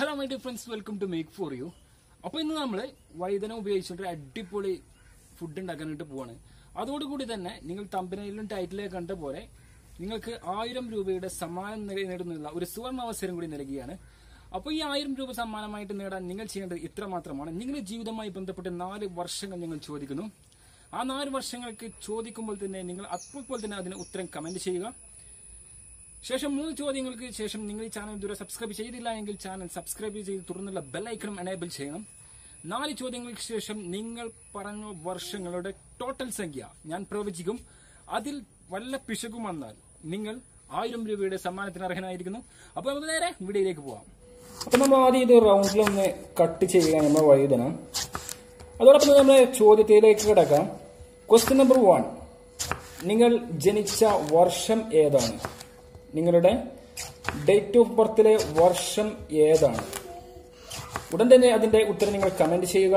hello my dear friends welcome to make for you അപ്പോൾ ഇന്ന് നമ്മൾ വൈദന ഉപയോഗിച്ചിട്ട് അടിപൊളി ഫുഡ് ഉണ്ടാക്കാനായിട്ട് പോവാണ് അതോടുകൂടി തന്നെ നിങ്ങൾ തമ്പനയിലും ടൈറ്റിലേക്ക് കണ്ട പോലെ നിങ്ങൾക്ക് ആയിരം രൂപയുടെ സമ്മാനം നേടി- നേടുന്നുള്ള ഒരു സുവർണ അവസരം കൂടി നൽകുകയാണ് അപ്പോൾ ഈ ആയിരം രൂപ സമ്മാനമായിട്ട് നേടാൻ നിങ്ങൾ ചെയ്യേണ്ടത് ഇത്ര മാത്രമാണ് നിങ്ങളുടെ ജീവിതവുമായി ബന്ധപ്പെട്ട് നാല് വർഷങ്ങൾ ഞങ്ങൾ ചോദിക്കുന്നു ആ നാല് വർഷങ്ങൾക്ക് ചോദിക്കുമ്പോൾ തന്നെ നിങ്ങൾ അപ്പോൾ തന്നെ അതിന് ഉത്തരം കമന്റ് ചെയ്യുക ശേഷം മൂന്ന് ചോദ്യങ്ങൾക്ക് ശേഷം നിങ്ങൾ ഈ ചാനൽ ഇതുവരെ സബ്സ്ക്രൈബ് ചെയ്തില്ല എങ്കിൽ ചാനൽ സബ്സ്ക്രൈബ് ചെയ്ത് തുടർന്നുള്ള ബെല്ലൈക്കണും എനേബിൾ ചെയ്യണം നാല് ചോദ്യങ്ങൾക്ക് ശേഷം നിങ്ങൾ പറഞ്ഞ വർഷങ്ങളുടെ ടോട്ടൽ സംഖ്യ ഞാൻ പ്രവചിക്കും അതിൽ വല്ല പിശകും വന്നാൽ നിങ്ങൾ ആയിരം രൂപയുടെ സമ്മാനത്തിന് അർഹനായിരിക്കുന്നു അപ്പൊ നമുക്ക് നേരെ വീഡിയോയിലേക്ക് പോവാം അപ്പൊ നമ്മൾ ആദ്യം ഇത് റൗണ്ടിലൊന്ന് കട്ട് ചെയ്യുക നമ്മുടെ വൈദന അതോടൊപ്പം തന്നെ നമ്മുടെ ചോദ്യത്തിലേക്ക് കിടക്കാം ക്വസ്റ്റ്യൻ നമ്പർ വൺ നിങ്ങൾ ജനിച്ച വർഷം ഏതാണ് നിങ്ങളുടെ ഡേറ്റ് ഓഫ് ബർത്തിലെ വർഷം ഏതാണ് ഉടൻ തന്നെ അതിന്റെ ഉത്തരം നിങ്ങൾ കമന്റ് ചെയ്യുക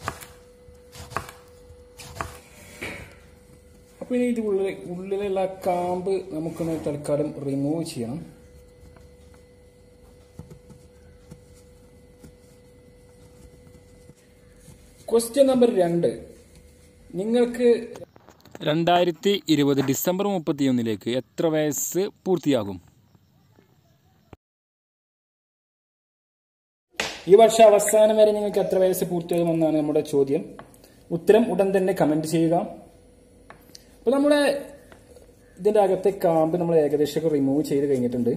അപ്പൊ ഇനി ഇത് ഉള്ളിൽ ഉള്ളിലുള്ള കാമ്പ് നമുക്കൊന്ന് തൽക്കാലം റിമൂവ് ചെയ്യണം ക്വസ്റ്റ്യൻ നമ്പർ രണ്ട് നിങ്ങൾക്ക് രണ്ടായിരത്തി ഇരുപത് ഡിസംബർ മുപ്പത്തിയൊന്നിലേക്ക് എത്ര വയസ്സ് പൂർത്തിയാകും ഈ വർഷം അവസാനം വരെ നിങ്ങൾക്ക് എത്ര വയസ്സ് പൂർത്തിയാകുമെന്നാണ് നമ്മുടെ ചോദ്യം ഉത്തരം ഉടൻ തന്നെ കമന്റ് ചെയ്യുക അപ്പൊ നമ്മുടെ ഇതിന്റെ അകത്തെ കാമ്പ് നമ്മൾ ഏകദേശം റിമൂവ് ചെയ്ത് കഴിഞ്ഞിട്ടുണ്ട്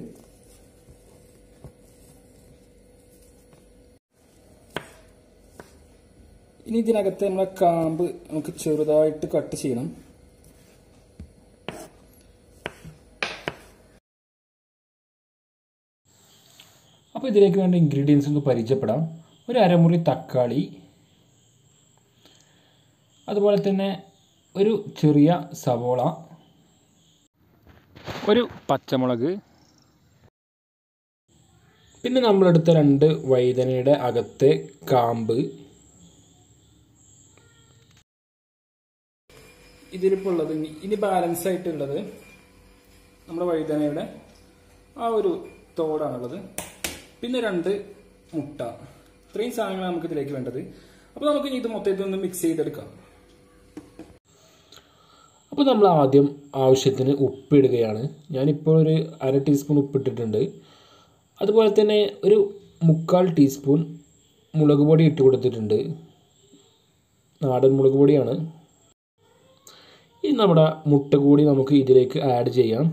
ഇനി ഇതിനകത്ത് നമ്മളെ കാമ്പ് നമുക്ക് ചെറുതായിട്ട് കട്ട് ചെയ്യണം അപ്പോൾ ഇതിലേക്ക് വേണ്ട ഇൻഗ്രീഡിയൻസ് ഒന്ന് പരിചയപ്പെടാം ഒരു അരമുറി തക്കാളി അതുപോലെ തന്നെ ഒരു ചെറിയ സവോള ഒരു പച്ചമുളക് പിന്നെ നമ്മളെടുത്ത രണ്ട് വൈതനയുടെ അകത്തെ കാമ്പ് ഇതിലിപ്പോൾ ഉള്ളത് ഇനി- ഇനി ബാലൻസ് ആയിട്ടുള്ളത് നമ്മുടെ വഴുതനയുടെ ആ ഒരു തോടാണുള്ളത് പിന്നെ രണ്ട് മുട്ട ഇത്രയും സാധനങ്ങൾ നമുക്ക് ഇതിലേക്ക് വേണ്ടത് അപ്പോൾ നമുക്ക് ഇനി ഇത് മൊത്തത്തിൽ ഒന്ന് മിക്സ് ചെയ്തെടുക്കാം അപ്പോൾ നമ്മൾ ആദ്യം ആവശ്യത്തിന് ഉപ്പിടുകയാണ് ഞാനിപ്പോൾ ഒരു അര ടീസ്പൂൺ ഉപ്പിട്ടിട്ടുണ്ട് അതുപോലെ തന്നെ ഒരു മുക്കാൽ ടീസ്പൂൺ മുളക് പൊടി ഇട്ട് കൊടുത്തിട്ടുണ്ട് നാടൻ മുളക് പൊടിയാണ് ഇനി നമ്മുടെ മുട്ട കൂടി നമുക്ക് ഇതിലേക്ക് ആഡ് ചെയ്യാം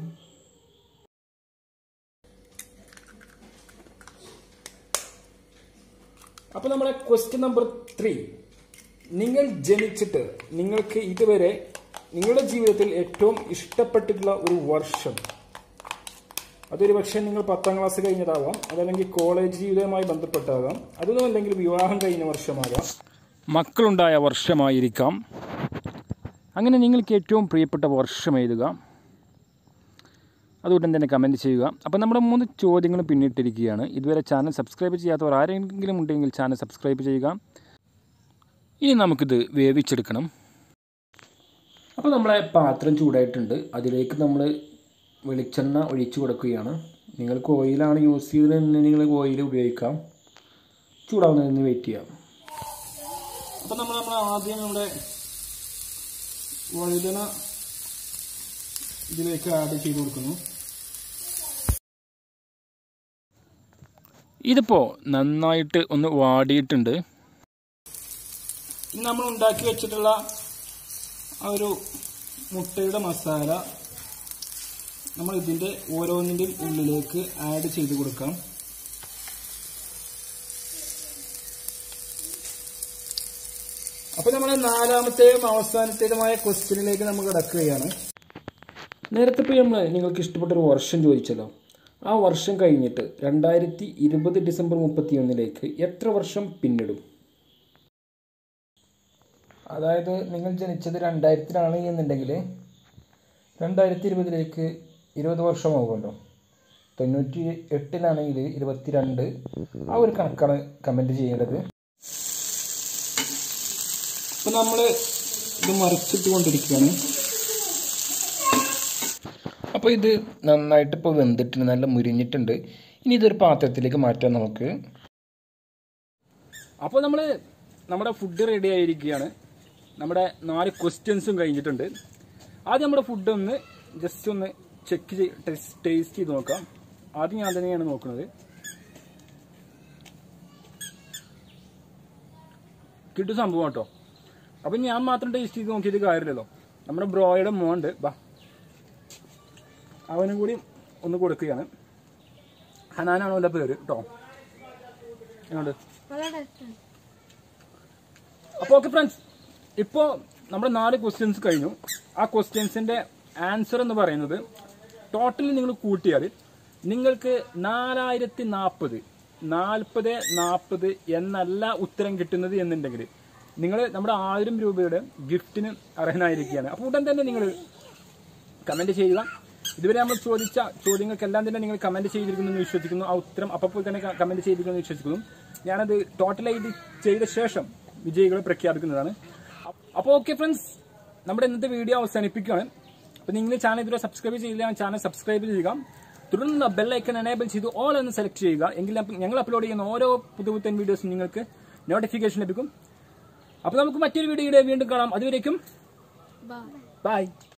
അപ്പോൾ നമ്മുടെ ക്വസ്റ്റ്യൻ നമ്പർ ത്രീ നിങ്ങൾ ജനിച്ചിട്ട് നിങ്ങൾക്ക് ഇതുവരെ നിങ്ങളുടെ ജീവിതത്തിൽ ഏറ്റവും ഇഷ്ടപ്പെട്ടിട്ടുള്ള ഒരു വർഷം അതൊരു പക്ഷേ നിങ്ങൾ പത്താം ക്ലാസ് കഴിഞ്ഞതാവാം അതല്ലെങ്കിൽ കോളേജ് ജീവിതവുമായി ബന്ധപ്പെട്ടാകാം അതൊന്നും അല്ലെങ്കിൽ വിവാഹം കഴിഞ്ഞ വർഷമാകാം മക്കളുണ്ടായ വർഷമായിരിക്കാം അങ്ങനെ നിങ്ങൾക്ക് ഏറ്റവും പ്രിയപ്പെട്ട വർഷം എഴുതുക അതുകൊണ്ട് തന്നെ കമൻറ്റ് ചെയ്യുക അപ്പോൾ നമ്മുടെ മൂന്ന് ചോദ്യങ്ങൾ പിന്നിട്ടിരിക്കുകയാണ് ഇതുവരെ ചാനൽ സബ്സ്ക്രൈബ് ചെയ്യാത്തവർ ആരെങ്കിലും ഉണ്ടെങ്കിൽ ചാനൽ സബ്സ്ക്രൈബ് ചെയ്യുക ഇനി നമുക്കിത് വേവിച്ചെടുക്കണം അപ്പോൾ നമ്മളെ പാത്രം ചൂടായിട്ടുണ്ട് അതിലേക്ക് നമ്മൾ വെളിച്ചെണ്ണ ഒഴിച്ചു കൊടുക്കുകയാണ് നിങ്ങൾക്ക് ഓയിലാണ് യൂസ് ചെയ്തതെന്ന് നിങ്ങൾ ഓയിൽ ഉപയോഗിക്കാം ചൂടാവുന്നതിന് വെയിറ്റ് ചെയ്യാം അപ്പോൾ നമ്മൾ നമ്മൾ ആദ്യം നമ്മുടെ വഴുതന ഇതിലേക്ക് ആഡ് ചെയ്ത് കൊടുക്കുന്നു ഇതിപ്പോ നന്നായിട്ട് ഒന്ന് വാടിയിട്ടുണ്ട് ഇനി നമ്മൾ ഉണ്ടാക്കി വെച്ചിട്ടുള്ള ആ ഒരു മുട്ടയുടെ മസാല നമ്മൾ ഇതിന്റെ ഓരോന്നിന്റെയും ഉള്ളിലേക്ക് ആഡ് ചെയ്ത് കൊടുക്കാം അപ്പൊ നമ്മുടെ നാലാമത്തെയും അവസാനത്തേതുമായ ക്വസ്റ്റ്യനിലേക്ക് നമ്മൾ കിടക്കുകയാണ് നേരത്തെ ഇപ്പോൾ നമ്മൾ നിങ്ങൾക്ക് ഇഷ്ടപ്പെട്ട ഒരു വർഷം ചോദിച്ചല്ലോ ആ വർഷം കഴിഞ്ഞിട്ട് രണ്ടായിരത്തി ഇരുപത് ഡിസംബർ മുപ്പത്തിയൊന്നിലേക്ക് എത്ര വർഷം പിന്നിടും അതായത് നിങ്ങൾ ജനിച്ചത് രണ്ടായിരത്തിലാണ് എന്നുണ്ടെങ്കിൽ രണ്ടായിരത്തി ഇരുപതിലേക്ക് ഇരുപത് വർഷമാകുമല്ലോ തൊണ്ണൂറ്റി എട്ടിലാണെങ്കിൽ ഇരുപത്തിരണ്ട് ആ ഒരു കണക്കാണ് കമൻറ്റ് ചെയ്യേണ്ടത് അപ്പോൾ നമ്മൾ ഇത് മറിച്ചിട്ട് കൊണ്ടിരിക്കുകയാണ് അപ്പോൾ ഇത് നന്നായിട്ട് ഇപ്പോൾ വെന്തിട്ടുണ്ട് നല്ല മുരിഞ്ഞിട്ടുണ്ട് ഇനി ഇതൊരു പാത്രത്തിലേക്ക് മാറ്റാം നമുക്ക് അപ്പോൾ നമ്മൾ നമ്മുടെ ഫുഡ് റെഡി ആയിരിക്കുകയാണ് നമ്മുടെ നാല് ക്വസ്റ്റ്യൻസും കഴിഞ്ഞിട്ടുണ്ട് ആദ്യം നമ്മുടെ ഫുഡ് ഒന്ന് ജസ്റ്റ് ഒന്ന് ചെക്ക് ചെയ്ത് ടേസ്റ്റ് ചെയ്ത് നോക്കാം ആദ്യം ഞാൻ തന്നെയാണ് നോക്കുന്നത് കിട്ടും സംഭവം കേട്ടോ അപ്പൊ ഞാൻ മാത്രം ടേസ്റ്റ് ചെയ്ത് നോക്കിയിട്ട് കാര്യമില്ലല്ലോ നമ്മുടെ ബ്രോയുടെ മോണ്ട് ബാ അവനും കൂടി ഒന്ന് കൊടുക്കുകയാണ് ഹനാനാണ് അവൻ്റെ പേര് കേട്ടോ എങ്ങോട്ട് വളരെ ടേസ്റ്റാണ് അപ്പോൾ ഓക്കെ ഫ്രണ്ട്സ് ഇപ്പോൾ നമ്മുടെ നാല് ക്വസ്റ്റ്യൻസ് കഴിഞ്ഞു ആ ക്വസ്റ്റ്യൻസിന്റെ ആൻസർ എന്ന് പറയുന്നത് ടോട്ടലി നിങ്ങൾ കൂട്ടിയാൽ നിങ്ങൾക്ക് നാലായിരത്തി നാൽപ്പത് നാൽപ്പത് നാൽപ്പത് എന്നല്ല ഉത്തരം കിട്ടുന്നത് എന്നുണ്ടെങ്കിൽ നിങ്ങൾ നമ്മുടെ ആയിരം രൂപയുടെ ഗിഫ്റ്റിന് അർഹനായിരിക്കുകയാണ് അപ്പോൾ ഉടൻ തന്നെ നിങ്ങൾ കമന്റ് ചെയ്യുക ഇതുവരെ നമ്മൾ ചോദിച്ച ചോദ്യങ്ങൾക്കെല്ലാം തന്നെ നിങ്ങൾ കമന്റ് ചെയ്തിരിക്കുന്നു എന്ന് വിശ്വസിക്കുന്നു ആ ഉത്തരം അപ്പോൾ തന്നെ കമന്റ് ചെയ്തിരിക്കുന്നു എന്ന് വിശ്വസിക്കുന്നു ഞാനത് ടോട്ടലായിട്ട് ചെയ്ത ശേഷം വിജയികളെ പ്രഖ്യാപിക്കുന്നതാണ് അപ്പോൾ ഓക്കെ ഫ്രണ്ട്സ് നമ്മുടെ ഇന്നത്തെ വീഡിയോ അവസാനിപ്പിക്കുകയാണ് അപ്പോൾ നിങ്ങൾ ചാനൽ ഇതുവരെ സബ്സ്ക്രൈബ് ചെയ്തില്ല ചാനൽ സബ്സ്ക്രൈബ് ചെയ്യുക തുടർന്ന് ബെല്ലൈക്കൺ എനേബിൾ ചെയ്ത് ഓൾ എന്ന് സെലക്ട് ചെയ്യുക എങ്കിൽ അപ്പ- ഞങ്ങൾ അപ്ലോഡ് ചെയ്യുന്ന ഓരോ പുതു പുത്തൻ വീഡിയോസും നിങ്ങൾക്ക് നോട്ടിഫിക്കേഷൻ ലഭിക്കും അപ്പോൾ നമുക്ക് മറ്റൊരു വീഡിയോയുടെ വീണ്ടും കാണാം അതുവരേക്കും ബൈ ബൈ